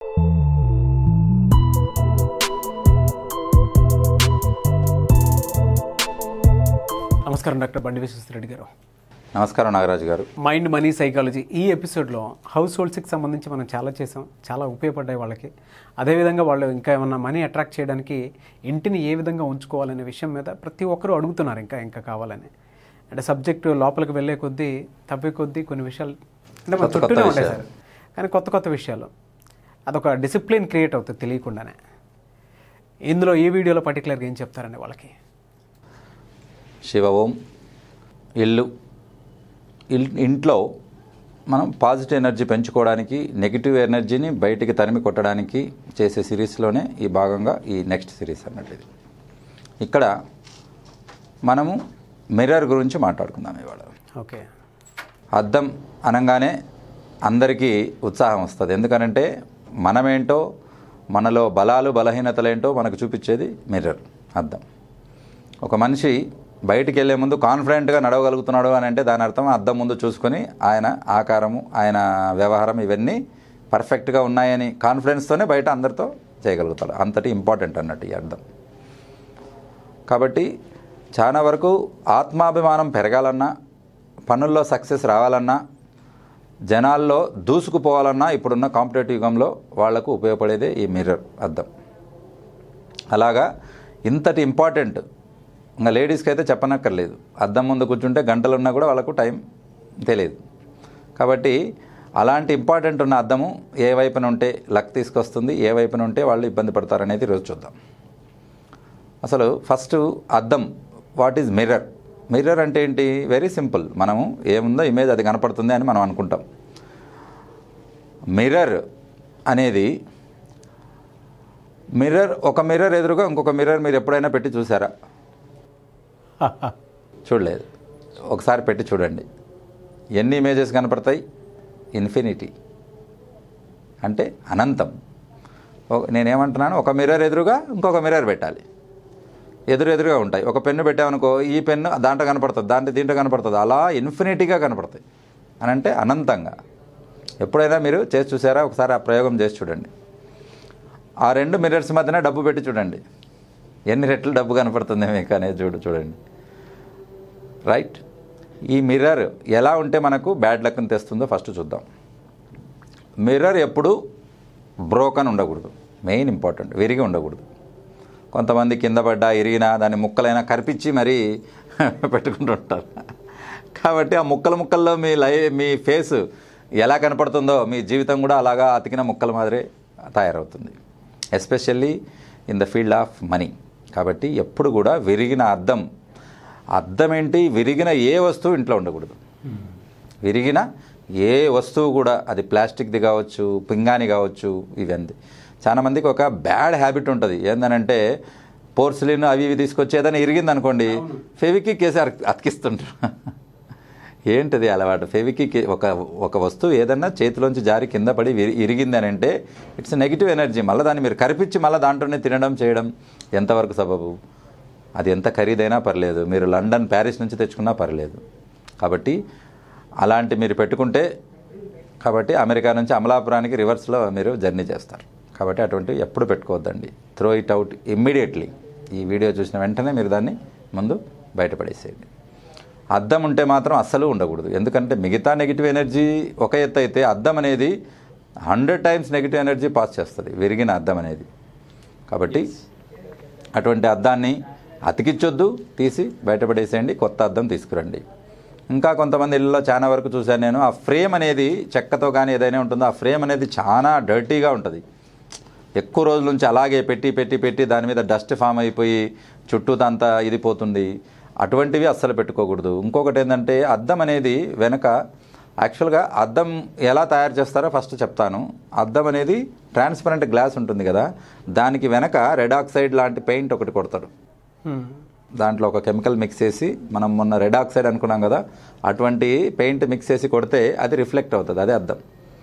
నమస్కారం డాక్టర్ బండి విశ్వరెడ్డి గారు నమస్కారం నాగరాజు గారు మైండ్ మనీ సైకాలజీ ఈ ఎపిసోడ్లో హౌస్ హోల్డ్స్కి సంబంధించి మనం చాలా చేసాం చాలా ఉపయోగపడ్డాయి వాళ్ళకి అదేవిధంగా వాళ్ళు ఇంకా ఏమన్నా మనీ అట్రాక్ట్ చేయడానికి ఇంటిని ఏ విధంగా ఉంచుకోవాలనే విషయం మీద ప్రతి ఒక్కరూ అడుగుతున్నారు ఇంకా ఇంకా కావాలని అంటే సబ్జెక్టు లోపలికి వెళ్ళే కొద్దీ తవ్వే కొద్దీ కొన్ని విషయాలు అంటే మన కొత్త కొత్త చుట్టూనే ఉంటాయి విషయాలు. సార్ కానీ కొత్త కొత్త విషయాలు అదొక డిసిప్లిన్ క్రియేట్ అవుతుంది తెలియకుండానే ఇందులో ఈ వీడియోలో పర్టికులర్గా ఏం చెప్తారండి వాళ్ళకి శివ ఓం ఇల్లు ఇల్- ఇంట్లో మనం పాజిటివ్ ఎనర్జీ పెంచుకోవడానికి నెగిటివ్ ఎనర్జీని బయటికి తరిమి కొట్టడానికి చేసే సిరీస్లోనే ఈ భాగంగా ఈ నెక్స్ట్ సిరీస్ అన్నట్టు ఇది ఇక్కడ మనము మిర్రర్ గురించి మాట్లాడుకుందాం ఇవాళ ఓకే అద్దం అనగానే అందరికీ ఉత్సాహం వస్తుంది ఎందుకనంటే మనమేంటో మనలో బలాలు బలహీనతలేంటో మనకు చూపించేది మిర్రర్ అద్దం ఒక మనిషి బయటికి వెళ్ళే ముందు కాన్ఫిడెంట్గా నడవగలుగుతున్నాడు అని అంటే దాని అర్థం అద్దం ముందు చూసుకొని ఆయన ఆకారము ఆయన వ్యవహారం ఇవన్నీ పర్ఫెక్ట్గా ఉన్నాయని కాన్ఫిడెన్స్తోనే బయట అందరితో చేయగలుగుతాడు అంతటి ఇంపార్టెంట్ అన్నట్టు ఈ అర్థం కాబట్టి చాలా వరకు ఆత్మాభిమానం పెరగాలన్నా పనుల్లో సక్సెస్ రావాలన్నా జనాల్లో దూసుకుపోవాలన్నా ఇప్పుడున్న కాంపిటేటివ్ యుగంలో వాళ్లకు ఉపయోగపడేదే ఈ మిర్రర్ అద్దం అలాగా ఇంతటి ఇంపార్టెంట్ ఇంకా లేడీస్కి అయితే చెప్పనక్కర్లేదు అద్దం ముందు కూర్చుంటే గంటలు ఉన్నా కూడా వాళ్ళకు టైం తెలియదు కాబట్టి అలాంటి ఇంపార్టెంట్ ఉన్న అద్దము ఏ వైపున ఉంటే లక్ తీసుకొస్తుంది ఏ వైపున ఉంటే వాళ్ళు ఇబ్బంది పడతారనేది ఈరోజు చూద్దాం అసలు ఫస్ట్ అద్దం వాట్ ఈజ్ మిర్రర్ మిర్రర్ అంటే ఏంటి వెరీ సింపుల్ మనము ఏముందో ఇమేజ్ అది కనపడుతుంది అని మనం అనుకుంటాం మిర్రర్ అనేది మిర్రర్ ఒక మిర్రర్ ఎదురుగా ఇంకొక మిర్రర్ మీరు ఎప్పుడైనా పెట్టి చూసారా చూడలేదు ఒకసారి పెట్టి చూడండి ఎన్ని ఇమేజెస్ కనపడతాయి ఇన్ఫినిటీ అంటే అనంతం ఓ- నేనేమంటున్నాను ఒక మిర్రర్ ఎదురుగా ఇంకొక మిర్రర్ పెట్టాలి ఎదురు ఎదురుగా ఉంటాయి ఒక పెన్ను పెట్టామనుకో ఈ పెన్ను దాంట్లో కనపడుతుంది దాంట్లో దీంట్లో కనపడుతుంది అలా ఇన్ఫినిటీగా కనపడతాయి అని అంటే అనంతంగా ఎప్పుడైనా మీరు చేసి చూసారా ఒకసారి ఆ ప్రయోగం చేసి చూడండి ఆ రెండు మిర్రర్స్ మధ్యన డబ్బు పెట్టి చూడండి ఎన్ని రెట్లు డబ్బు కనపడుతుంది మీకు అనేది చూడు చూడండి రైట్ ఈ మిర్రర్ ఎలా ఉంటే మనకు బ్యాడ్ లక్ని తెస్తుందో ఫస్ట్ చూద్దాం మిర్రర్ ఎప్పుడు బ్రోకన్ ఉండకూడదు మెయిన్ ఇంపార్టెంట్ విరిగి ఉండకూడదు కొంతమంది కింద పడ్డా ఇరిగినా దాన్ని ముక్కలైనా కరిపించి మరీ పెట్టుకుంటుంటారు కాబట్టి ఆ ముక్కల ముక్కల్లో మీ లై మీ ఫేస్ ఎలా కనపడుతుందో మీ జీవితం కూడా అలాగా అతికిన ముక్కల మాదిరే తయారవుతుంది especially in the field of money కాబట్టి ఎప్పుడు కూడా విరిగిన అద్దం అద్దం ఏంటి విరిగిన ఏ వస్తువు ఇంట్లో ఉండకూడదు విరిగిన ఏ వస్తువు కూడా అది ప్లాస్టిక్ది కావచ్చు పింగాని కావచ్చు ఇవన్నీ చాలా మందికి ఒక బ్యాడ్ హ్యాబిట్ ఉంటుంది ఏందనంటే పోర్సిలిన్ అవి ఇవి తీసుకొచ్చి ఏదైనా ఇరిగింది అనుకోండి ఫెవికి కేసి అతికిస్తుంటారు ఏంటిది అలవాటు ఫెవికి ఒక ఒక వస్తువు ఏదన్నా చేతిలోంచి జారి కింద పడి విరి- ఇరిగింది అని అంటే ఇట్స్ నెగిటివ్ ఎనర్జీ మళ్ళీ దాన్ని మీరు కరిపించి మళ్ళీ దాంట్లోనే తినడం చేయడం ఎంతవరకు సబబు అది ఎంత ఖరీదైనా పర్లేదు మీరు లండన్ ప్యారిస్ నుంచి తెచ్చుకున్నా పర్లేదు కాబట్టి అలాంటి మీరు పెట్టుకుంటే కాబట్టి అమెరికా నుంచి అమలాపురానికి రివర్స్లో మీరు జర్నీ చేస్తారు కాబట్టి అటువంటివి ఎప్పుడు పెట్టుకోవద్దండి త్రో ఇట్ అవుట్ ఇమ్మీడియట్లీ ఈ వీడియో చూసిన వెంటనే మీరు దాన్ని ముందు బయటపడేసేయండి అద్దం ఉంటే మాత్రం అస్సలు ఉండకూడదు ఎందుకంటే మిగతా నెగిటివ్ ఎనర్జీ ఒక ఎత్తు అయితే అద్దం అనేది hundred times negative energy pass చేస్తుంది విరిగిన అద్దం అనేది కాబట్టి అటువంటి అద్దాన్ని అతికించొద్దు తీసి బయటపడేసేయండి కొత్త అద్దం తీసుకురండి ఇంకా కొంతమంది ఇళ్ళలో చాలా వరకు చూశాను నేను ఆ ఫ్రేమ్ అనేది చెక్కతో కానీ ఏదైనా ఉంటుందో ఆ ఫ్రేమ్ అనేది చాలా డర్టీగా ఉంటుంది ఎక్కువ రోజుల నుంచి అలాగే పెట్టి పెట్టి పెట్టి దాని మీద డస్ట్ ఫామ్ అయిపోయి చుట్టూతంతా ఇది పోతుంది అటువంటివి అస్సలు పెట్టుకోకూడదు ఇంకొకటి ఏంటంటే అద్దం అనేది వెనక యాక్చువల్గా అద్దం ఎలా తయారు చేస్తారో ఫస్ట్ చెప్తాను అద్దం అనేది ట్రాన్స్పరెంట్ గ్లాస్ ఉంటుంది కదా దానికి వెనక రెడ్ ఆక్సైడ్ లాంటి పెయింట్ ఒకటి కొడతారు హ్మ్. దాంట్లో ఒక కెమికల్ మిక్స్ చేసి మనం మొన్న రెడ్ ఆక్సైడ్ అనుకున్నాం కదా అటువంటి పెయింట్ మిక్స్ చేసి కొడితే అది రిఫ్లెక్ట్ అవుతుంది అదే అద్దం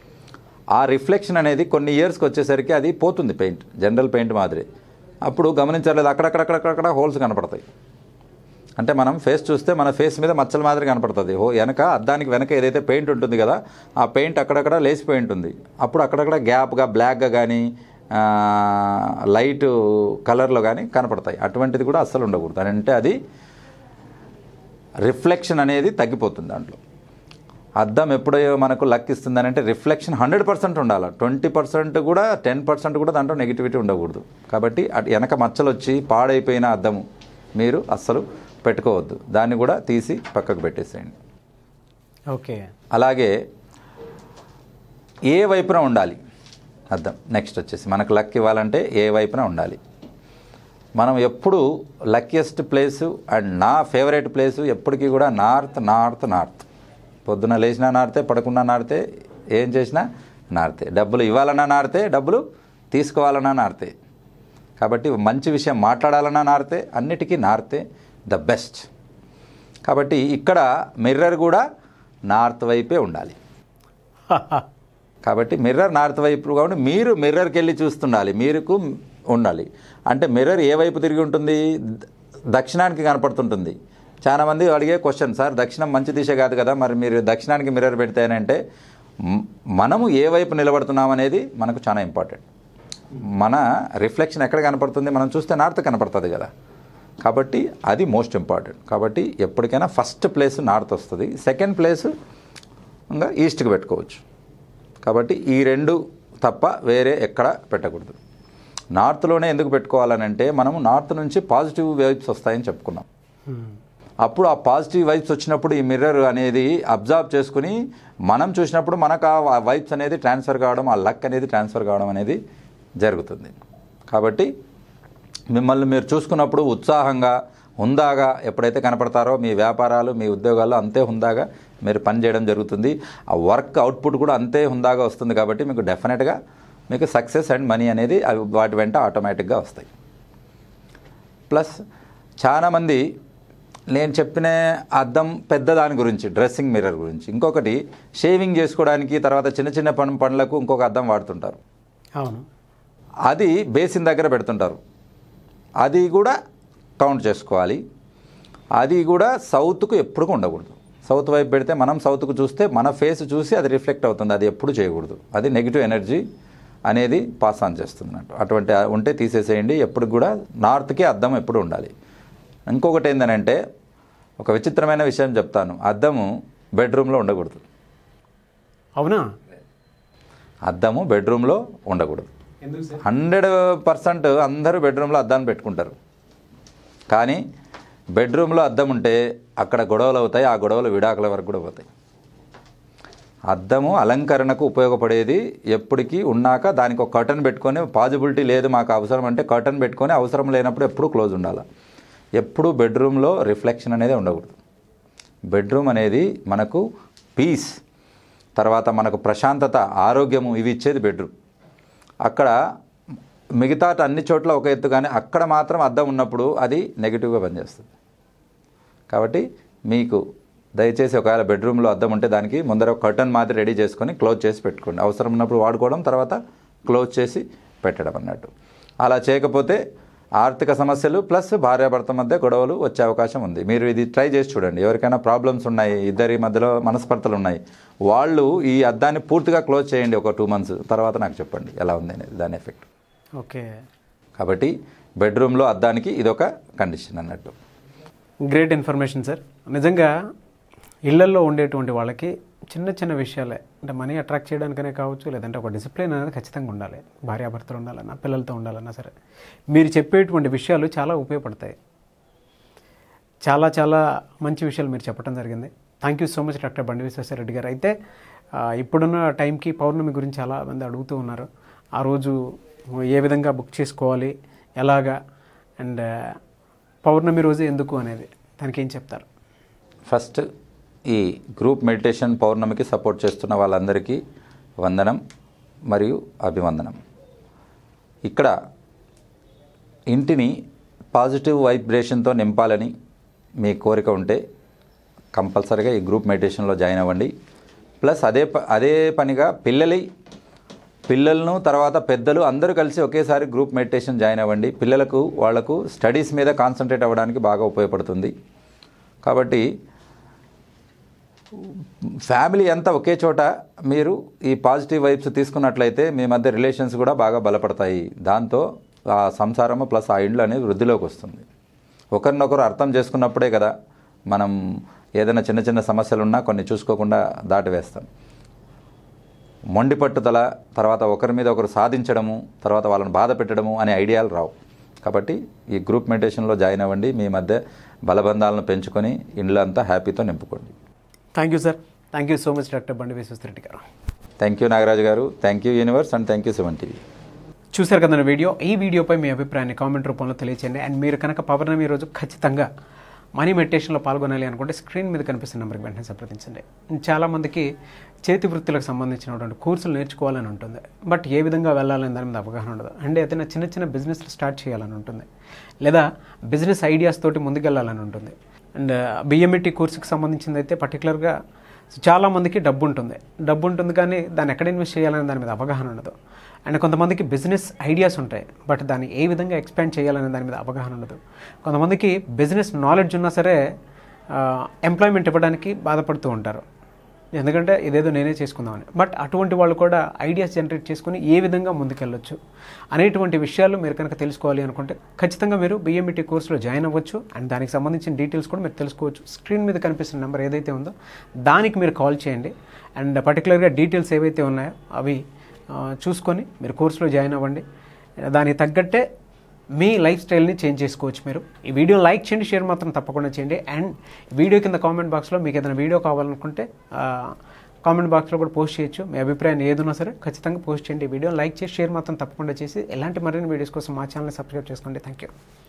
ఆ రిఫ్లెక్షన్ అనేది కొన్ని ఇయర్స్కి వచ్చేసరికి అది పోతుంది పెయింట్ జనరల్ పెయింట్ మాదిరి అప్పుడు గమనించలేదు అక్కడక్కడక్కడక్కడ హోల్స్ కనపడతాయి అంటే మనం ఫేస్ చూస్తే మన ఫేస్ మీద మచ్చల మాదిరి కనపడుతుంది ఓ వెనక అద్దానికి వెనక ఏదైతే పెయింట్ ఉంటుంది కదా ఆ పెయింట్ అక్కడక్కడ లేచిపోయి ఉంటుంది అప్పుడు అక్కడక్కడ గ్యాప్గా బ్లాక్గా కానీ లైట్ కలర్లో కానీ కనపడతాయి అటువంటిది కూడా అస్సలు ఉండకూడదు అని అంటే అది రిఫ్లెక్షన్ అనేది తగ్గిపోతుంది దాంట్లో అద్దం ఎప్పుడో మనకు లక్ ఇస్తుంది అంటే రిఫ్లెక్షన్ హండ్రెడ్ పర్సెంట్ ఉండాలి ట్వంటీ పర్సెంట్ కూడా టెన్ పర్సెంట్ కూడా దాంట్లో నెగిటివిటీ ఉండకూడదు కాబట్టి అటు వెనక మచ్చలు వచ్చి పాడైపోయిన అద్దము మీరు అస్సలు పెట్టుకోవద్దు దాన్ని కూడా తీసి పక్కకు పెట్టేసేయండి ఓకే అలాగే ఏ వైపున ఉండాలి అర్థం నెక్స్ట్ వచ్చేసి మనకు లక్ ఇవ్వాలంటే ఏ వైపున ఉండాలి మనం ఎప్పుడు లక్కియెస్ట్ ప్లేసు అండ్ నా ఫేవరెట్ ప్లేసు ఎప్పటికీ కూడా నార్త్ నార్త్ నార్త్ పొద్దున లేచినా నాడితే పడుకున్నా నాడితే ఏం చేసినా నాడితే డబ్బులు ఇవ్వాలన్నా నాడితే డబ్బులు తీసుకోవాలన్నా నాడితే కాబట్టి మంచి విషయం మాట్లాడాలన్నా నాడితే అన్నిటికీ నార్తే ద బెస్ట్ కాబట్టి ఇక్కడ మిర్రర్ కూడా నార్త్ వైపే ఉండాలి కాబట్టి మిర్రర్ నార్త్ వైపు కాబట్టి మీరు మిర్రర్కి వెళ్ళి చూస్తుండాలి మీరుకు ఉండాలి అంటే మిర్రర్ ఏ వైపు తిరిగి ఉంటుంది ద- దక్షిణానికి కనపడుతుంటుంది చాలా మంది అడిగే క్వశ్చన్ సార్ దక్షిణం మంచి దిశ కాదు కదా మరి మీరు దక్షిణానికి మిర్రర్ పెడితేనంటే మ్- మనము ఏ వైపు నిలబడుతున్నాం అనేది మనకు చాలా ఇంపార్టెంట్ మన రిఫ్లెక్షన్ ఎక్కడ కనపడుతుంది మనం చూస్తే నార్త్ కనపడుతుంది కదా కాబట్టి అది మోస్ట్ ఇంపార్టెంట్ కాబట్టి ఎప్పటికైనా ఫస్ట్ ప్లేస్ నార్త్ వస్తుంది సెకండ్ ప్లేస్ ఇంకా ఈస్ట్కి పెట్టుకోవచ్చు కాబట్టి ఈ రెండు తప్ప వేరే ఎక్కడ పెట్టకూడదు నార్త్లోనే ఎందుకు పెట్టుకోవాలని అంటే మనము నార్త్ నుంచి పాజిటివ్ వైబ్స్ వస్తాయని చెప్పుకున్నాం అప్పుడు ఆ పాజిటివ్ వైబ్స్ వచ్చినప్పుడు ఈ మిర్రర్ అనేది అబ్జర్వ్ చేసుకుని మనం చూసినప్పుడు మనకు ఆ వైబ్స్ అనేది ట్రాన్స్ఫర్ కావడం ఆ లక్ అనేది ట్రాన్స్ఫర్ కావడం అనేది జరుగుతుంది కాబట్టి మిమ్మల్ని మీరు చూసుకున్నప్పుడు ఉత్సాహంగా హుందాగా ఎప్పుడైతే కనపడతారో మీ వ్యాపారాలు మీ ఉద్యోగాల్లో అంతే హుందాగా మీరు పని చేయడం జరుగుతుంది ఆ వర్క్ అవుట్పుట్ కూడా అంతే హుందాగా వస్తుంది కాబట్టి మీకు డెఫినెట్గా మీకు సక్సెస్ అండ్ మనీ అనేది అవి వాటి వెంట ఆటోమేటిక్గా వస్తాయి ప్లస్ చాలామంది నేను చెప్పిన అద్దం పెద్ద దాని గురించి డ్రెస్సింగ్ మిర్రర్ గురించి ఇంకొకటి షేవింగ్ చేసుకోవడానికి తర్వాత చిన్న చిన్న పని పనులకు ఇంకొక అద్దం వాడుతుంటారు అవును అది బేసిన్ దగ్గర పెడుతుంటారు అది కూడా కౌంట్ చేసుకోవాలి అది కూడా సౌత్కు ఎప్పుడు ఉండకూడదు సౌత్ వైపు పెడితే మనం సౌత్కు చూస్తే మన ఫేస్ చూసి అది రిఫ్లెక్ట్ అవుతుంది అది ఎప్పుడు చేయకూడదు అది నెగిటివ్ ఎనర్జీ అనేది పాస్ ఆన్ చేస్తుంది అన్నట్టు అటువంటి ఉంటే తీసేసేయండి ఎప్పుడు కూడా నార్త్కి అద్దం ఎప్పుడు ఉండాలి ఇంకొకటి ఏంటంటే ఒక విచిత్రమైన విషయం చెప్తాను అద్దము బెడ్రూమ్లో ఉండకూడదు అవునా అద్దము బెడ్రూమ్లో ఉండకూడదు ఎందుకు సార్ హండ్రెడ్ పర్సెంట్ అందరూ బెడ్రూమ్లో అద్దాన్ని పెట్టుకుంటారు కానీ బెడ్రూమ్లో అద్దం ఉంటే అక్కడ గొడవలు అవుతాయి ఆ గొడవలు విడాకుల వరకు కూడా పోతాయి అద్దము అలంకరణకు ఉపయోగపడేది ఎప్పటికీ ఉన్నాక దానికి ఒక కర్టన్ పెట్టుకొని పాజిబిలిటీ లేదు మాకు అవసరం అంటే కర్టన్ పెట్టుకొని అవసరం లేనప్పుడు ఎప్పుడు క్లోజ్ ఉండాలి ఎప్పుడు బెడ్రూమ్లో రిఫ్లెక్షన్ అనేది ఉండకూడదు బెడ్రూమ్ అనేది మనకు పీస్ తర్వాత మనకు ప్రశాంతత ఆరోగ్యము ఇవి ఇచ్చేది బెడ్రూమ్ అక్కడ మిగతా అన్ని చోట్ల ఒక ఎత్తు కానీ అక్కడ మాత్రం అద్దం ఉన్నప్పుడు అది నెగిటివ్గా పనిచేస్తుంది కాబట్టి మీకు దయచేసి ఒకవేళ బెడ్రూమ్లో అద్దం ఉంటే దానికి ముందర ఒక కర్టన్ మాత్రం రెడీ చేసుకొని క్లోజ్ చేసి పెట్టుకోండి అవసరం ఉన్నప్పుడు వాడుకోవడం తర్వాత క్లోజ్ చేసి పెట్టడం అన్నట్టు అలా చేయకపోతే ఆర్థిక సమస్యలు ప్లస్ భార్యాభర్త మధ్య గొడవలు వచ్చే అవకాశం ఉంది మీరు ఇది ట్రై చేసి చూడండి ఎవరికైనా ప్రాబ్లమ్స్ ఉన్నాయి ఇద్దరి మధ్యలో మనస్పర్ధలు ఉన్నాయి వాళ్ళు ఈ అద్దాన్ని పూర్తిగా క్లోజ్ చేయండి ఒక టూ మంత్స్ తర్వాత నాకు చెప్పండి ఎలా ఉంది అనేది దాని ఎఫెక్ట్ ఓకే కాబట్టి బెడ్రూమ్లో అద్దానికి ఇదొక కండిషన్ అన్నట్టు గ్రేట్ ఇన్ఫర్మేషన్ సార్ నిజంగా ఇళ్లల్లో ఉండేటువంటి వాళ్ళకి చిన్న చిన్న విషయాలే అంటే మనీ అట్రాక్ట్ చేయడానికనే కావచ్చు లేదంటే ఒక డిసిప్లిన్ అనేది ఖచ్చితంగా ఉండాలి భార్యాభర్తలు ఉండాలన్నా పిల్లలతో ఉండాలన్నా సరే మీరు చెప్పేటువంటి విషయాలు చాలా ఉపయోగపడతాయి చాలా చాలా మంచి విషయాలు మీరు చెప్పడం జరిగింది thank you so much doctor Bandi Vishweshwar Reddy గారు అయితే ఆ, ఇప్పుడున్న టైంకి పౌర్ణమి గురించి చాలా మంది అడుగుతూ ఉన్నారు ఆ రోజు ఏ విధంగా బుక్ చేసుకోవాలి ఎలాగా అండ్ పౌర్ణమి రోజు ఎందుకు అనేది దానికి ఏం చెప్తారు ఫస్ట్ ఈ గ్రూప్ మెడిటేషన్ పౌర్ణమికి సపోర్ట్ చేస్తున్న వాళ్ళందరికీ వందనం మరియు అభివందనం ఇక్కడ ఇంటిని పాజిటివ్ వైబ్రేషన్తో నింపాలని మీ కోరిక ఉంటే కంపల్సరీగా ఈ గ్రూప్ మెడిటేషన్లో జాయిన్ అవ్వండి ప్లస్ అదే ప అదే పనిగా పిల్లలి పిల్లలను తర్వాత పెద్దలు అందరూ కలిసి ఒకేసారి గ్రూప్ మెడిటేషన్ జాయిన్ అవ్వండి పిల్లలకు వాళ్లకు స్టడీస్ మీద కాన్సన్ట్రేట్ అవ్వడానికి బాగా ఉపయోగపడుతుంది కాబట్టి ఫ్యామిలీ అంతా ఒకే చోట మీరు ఈ పాజిటివ్ వైబ్స్ తీసుకున్నట్లయితే మీ మధ్య రిలేషన్స్ కూడా బాగా బలపడతాయి దాంతో ఆ సంసారము ప్లస్ ఆ ఇండ్లు అనేది వృద్ధిలోకి వస్తుంది ఒకరినొకరు అర్థం చేసుకున్నప్పుడే కదా మనం ఏదైనా చిన్న చిన్న సమస్యలు ఉన్నా కొన్ని చూసుకోకుండా దాటివేస్తాం మొండి పట్టుదల తర్వాత ఒకరి మీద ఒకరు సాధించడము తర్వాత వాళ్ళని బాధ పెట్టడము అనే ఐడియాలు రావు కాబట్టి ఈ గ్రూప్ మెడిటేషన్లో జాయిన్ అవ్వండి మీ మధ్య బలబంధాలను పెంచుకొని ఇండ్లు అంతా హ్యాపీతో నింపుకోండి thank you sir thank you so much doctor Bandi Vishwas Reddy garu thank you Nagaraju garu thank you universe and thank you seven TV చూశారు కదా వీడియో ఈ వీడియోపై మీ అభిప్రాయాన్ని కామెంట్ రూపంలో తెలియచేయండి అండ్ మీరు కనుక పౌర్ణమి రోజు ఖచ్చితంగా మనీ మెడిటేషన్లో పాల్గొనాలి అనుకుంటే స్క్రీన్ మీద కనిపిస్తున్న నెంబర్కి వెంటనే సంప్రదించండి చాలామందికి చేతి వృత్తులకు సంబంధించినటువంటి కోర్సులు నేర్చుకోవాలని ఉంటుంది బట్ ఏ విధంగా వెళ్ళాలని దాని మీద అవగాహన ఉండదు అండ్ ఏదైనా చిన్న చిన్న బిజినెస్లు స్టార్ట్ చేయాలని ఉంటుంది లేదా బిజినెస్ ఐడియాస్ తోటి ముందుకెళ్ళాలని ఉంటుంది అండ్ బిఎంఈటీ కోర్సుకి సంబంధించింది అయితే పర్టికులర్గా చాలామందికి డబ్బు ఉంటుంది డబ్బు ఉంటుంది కానీ దాన్ని ఎక్కడ ఇన్వెస్ట్ చేయాలనే దాని మీద అవగాహన ఉండదు అండ్ కొంతమందికి బిజినెస్ ఐడియాస్ ఉంటాయి బట్ దాన్ని ఏ విధంగా ఎక్స్పాండ్ చేయాలనే దాని మీద అవగాహన ఉండదు కొంతమందికి బిజినెస్ నాలెడ్జ్ ఉన్నా సరే ఎంప్లాయ్మెంట్ ఇవ్వడానికి బాధపడుతూ ఉంటారు ఎందుకంటే ఇదేదో నేనే చేసుకుందామని బట్ అటువంటి వాళ్ళు కూడా ఐడియాస్ జనరేట్ చేసుకుని ఏ విధంగా ముందుకెళ్ళొచ్చు అనేటువంటి విషయాలు మీరు కనుక తెలుసుకోవాలి అనుకుంటే ఖచ్చితంగా మీరు బిఎంఈటీ కోర్సులో జాయిన్ అవ్వచ్చు అండ్ దానికి సంబంధించిన డీటెయిల్స్ కూడా మీరు తెలుసుకోవచ్చు స్క్రీన్ మీద కనిపిస్తున్న నెంబర్ ఏదైతే ఉందో దానికి మీరు కాల్ చేయండి అండ్ పర్టికులర్గా డీటెయిల్స్ ఏవైతే ఉన్నాయో అవి ఆ, చూసుకొని మీరు కోర్సులో జాయిన్ అవ్వండి దానికి తగ్గట్టే మీ లైఫ్ స్టైల్ని చేంజ్ చేసుకోవచ్చు మీరు ఈ వీడియో లైక్ చేయండి షేర్ మాత్రం తప్పకుండా చేయండి అండ్ వీడియో కింద కామెంట్ బాక్స్లో మీకు ఏదైనా వీడియో కావాలనుకుంటే కామెంట్ బాక్స్లో కూడా పోస్ట్ చేయొచ్చు మీ అభిప్రాయం ఏదున్నా సరే ఖచ్చితంగా పోస్ట్ చేయండి ఈ వీడియో లైక్ చేసి షేర్ మాత్రం తప్పకుండా చేసి ఎలాంటి మరిన్ని వీడియోస్ కోసం మా ఛానల్ని సబ్స్క్రైబ్ చేసుకోండి థ్యాంక్ యూ